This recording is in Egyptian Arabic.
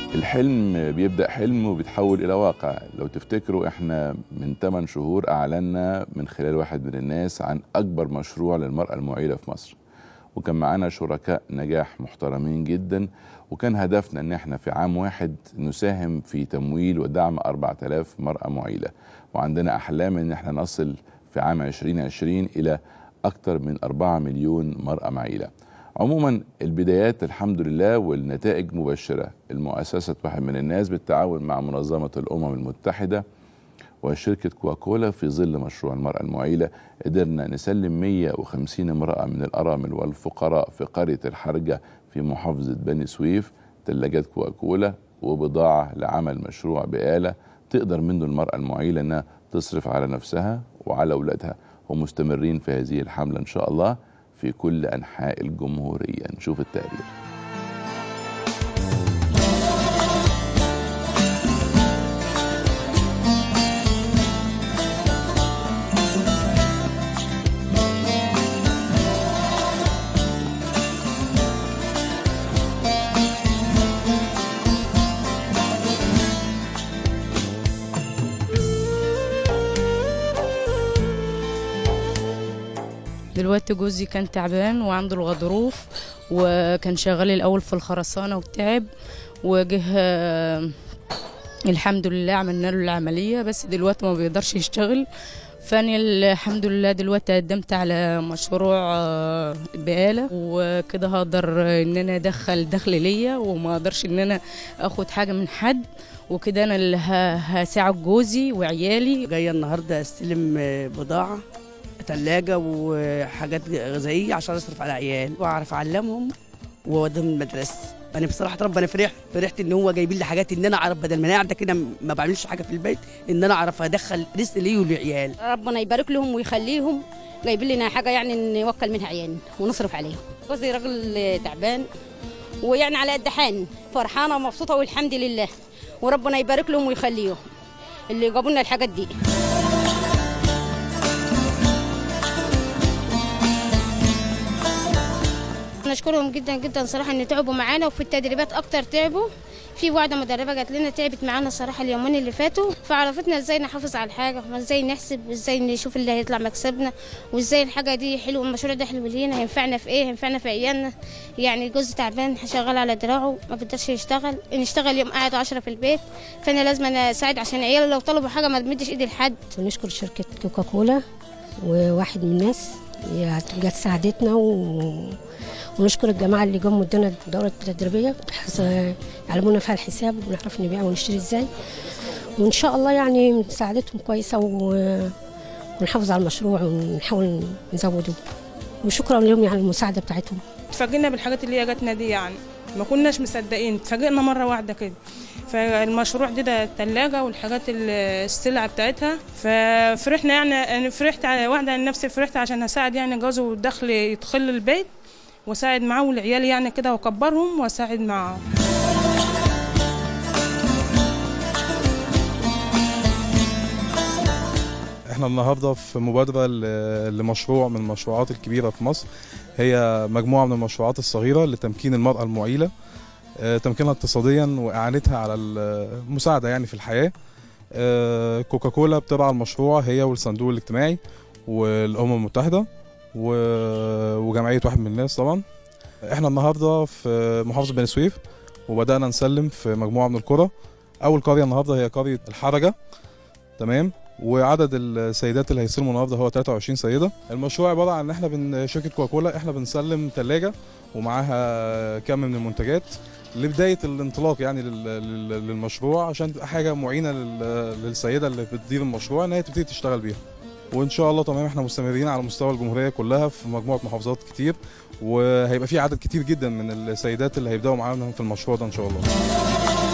الحلم بيبدأ حلم وبيتحول إلى واقع لو تفتكروا إحنا من 8 شهور أعلنا من خلال واحد من الناس عن أكبر مشروع للمرأة المعيلة في مصر وكان معانا شركاء نجاح محترمين جدا وكان هدفنا ان احنا في عام واحد نساهم في تمويل ودعم 4000 مرأة معيلة وعندنا احلام ان احنا نصل في عام 2020 الى اكثر من 4 مليون مرأة معيلة عموما البدايات الحمد لله والنتائج مبشرة المؤسسة واحد من الناس بالتعاون مع منظمة الأمم المتحدة وشركة كوكولا في ظل مشروع المرأة المعيلة قدرنا نسلم 150 امرأة من الأرامل والفقراء في قرية الحرجة في محافظة بني سويف ثلاجات كوكولا وبضاعة لعمل مشروع بآلة تقدر منه المرأة المعيلة أنها تصرف على نفسها وعلى أولادها ومستمرين في هذه الحملة إن شاء الله في كل أنحاء الجمهورية نشوف التقرير دلوقتي جوزي كان تعبان وعنده الغضروف وكان شغال الاول في الخرسانه وتعب وجه آه، الحمد لله عملنا له العمليه بس دلوقتي ما بيقدرش يشتغل فاني الحمد لله دلوقتي قدمت على مشروع آه، بقاله وكده هقدر ان انا ادخل دخل ليا وما اقدرش ان انا اخد حاجه من حد وكده انا اللي ه- هساعد جوزي وعيالي جايه النهارده استلم آه، بضاعه ثلاجه وحاجات غذائيه عشان اصرف على عيال واعرف اعلمهم واوديهم المدرسه انا بصراحه ربنا فرح فرحت ان هو جايبين لي حاجات ان انا اعرف بدل ما انا قاعده كده ما بعملش حاجه في البيت ان انا اعرف ادخل رزق لي ولعيال ربنا يبارك لهم ويخليهم جايبين لنا حاجه يعني نوكل منها عيالنا ونصرف عليهم جوزي راجل تعبان ويعني على قد حالي فرحانه ومبسوطه والحمد لله وربنا يبارك لهم ويخليهم اللي جابوا لنا الحاجات دي نشكرهم جدا جدا صراحه ان تعبوا معانا وفي التدريبات اكتر تعبوا في واحده مدربه جات لنا تعبت معانا الصراحه اليومين اللي فاتوا فعرفتنا ازاي نحافظ على الحاجه وازاي نحسب وازاي نشوف اللي هيطلع مكسبنا وازاي الحاجه دي حلوه المشروع ده حلو لينا هينفعنا في ايه هينفعنا في عيالنا يعني جوز تعبان شغال على دراعه ما بيقدرش يشتغل نشتغل يوم قاعد عشرة في البيت فانا لازم أنا اساعد عشان عيالي لو طلبوا حاجه ما تمدش ايدي لحد ونشكر شركة كوكاكولا وواحد من الناس هي جت ساعدتنا و... ونشكر الجماعة اللي جم ادونا الدورة التدريبية بحيث يعلمونا فيها الحساب ونعرف نبيع ونشتري ازاي وان شاء الله يعني مساعدتهم كويسة و... ونحافظ على المشروع ونحاول نزوده وشكرا لهم يعني المساعدة بتاعتهم اتفاجئنا بالحاجات اللي هي جاتنا دي يعني ما كناش مصدقين اتفاجئنا مره واحده كده فالمشروع دي ده التلاجة والحاجات ال- السلع بتاعتها ففرحنا يعني انا فرحت على واحده عن نفسي فرحت عشان هساعد يعني جوزي والدخل يدخل البيت واساعد معاه والعيال يعني كده واكبرهم واساعد معاه احنا النهارده في مبادره ل- لمشروع من المشروعات الكبيره في مصر هي مجموعه من المشروعات الصغيره لتمكين المراه المعيله آه، تمكينها اقتصاديا واعانتها على المساعده يعني في الحياه آه، كوكاكولا بترعى المشروع هي والصندوق الاجتماعي والامم المتحده و- وجمعيه واحد من الناس طبعا احنا النهارده في محافظه بني سويف وبدانا نسلم في مجموعه من القرى اول قريه النهارده هي قريه الحرجه تمام وعدد السيدات اللي هيسلموا النهارده هو 23 سيده المشروع عباره عن ان احنا بن شركه كوكاكولا احنا بنسلم ثلاجه ومعاها كم من المنتجات لبدايه الانطلاق يعني لل- لل- للمشروع عشان تبقى حاجه معينه لل- للسيده اللي بتدير المشروع ان هي تبتدي تشتغل بيها وان شاء الله تمام احنا مستمرين على مستوى الجمهوريه كلها في مجموعه محافظات كتير وهيبقى في عدد كتير جدا من السيدات اللي هيبداوا معانا في المشروع ده ان شاء الله